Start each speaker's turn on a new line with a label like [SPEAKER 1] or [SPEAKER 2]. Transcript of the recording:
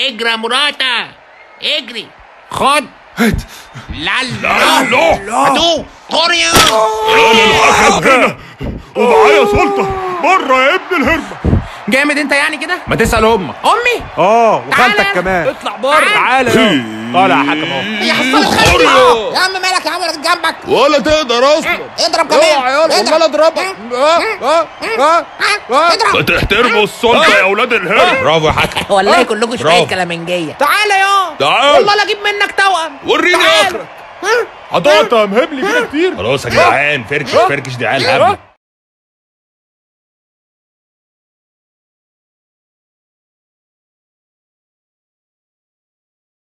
[SPEAKER 1] اجري يا مراتا اجري
[SPEAKER 2] خد
[SPEAKER 1] لا لا
[SPEAKER 3] لا
[SPEAKER 1] هاتوه قرية
[SPEAKER 3] هنا ومعايا سلطة بره يا ابن الهرمة
[SPEAKER 2] جامد انت يعني كده
[SPEAKER 4] ما تسال امك
[SPEAKER 2] امي
[SPEAKER 3] اه
[SPEAKER 2] تعالى.
[SPEAKER 3] وخالتك كمان
[SPEAKER 2] اطلع بره
[SPEAKER 3] تعالى يا طالع يا حكم اهو
[SPEAKER 5] هي حصلت خير
[SPEAKER 1] قرية.
[SPEAKER 5] يا عم مالك يا عم انا جنبك
[SPEAKER 4] ولا تقدر اصلا
[SPEAKER 5] اضرب كمان اضرب
[SPEAKER 4] اضربك
[SPEAKER 5] اضرب
[SPEAKER 3] تحترموا السلطة يا اولاد الهرمة
[SPEAKER 4] برافو يا حكم
[SPEAKER 5] والله كلكم شويه
[SPEAKER 4] برافو.
[SPEAKER 5] كلامنجيه
[SPEAKER 2] تعالى يا
[SPEAKER 4] تعال
[SPEAKER 2] والله لا اجيب منك توأم
[SPEAKER 4] وريني
[SPEAKER 2] تعال.
[SPEAKER 4] اخرك
[SPEAKER 3] هتقعد تمهب لي كده كتير
[SPEAKER 4] خلاص يا جدعان فركش فركش دي عيال هبل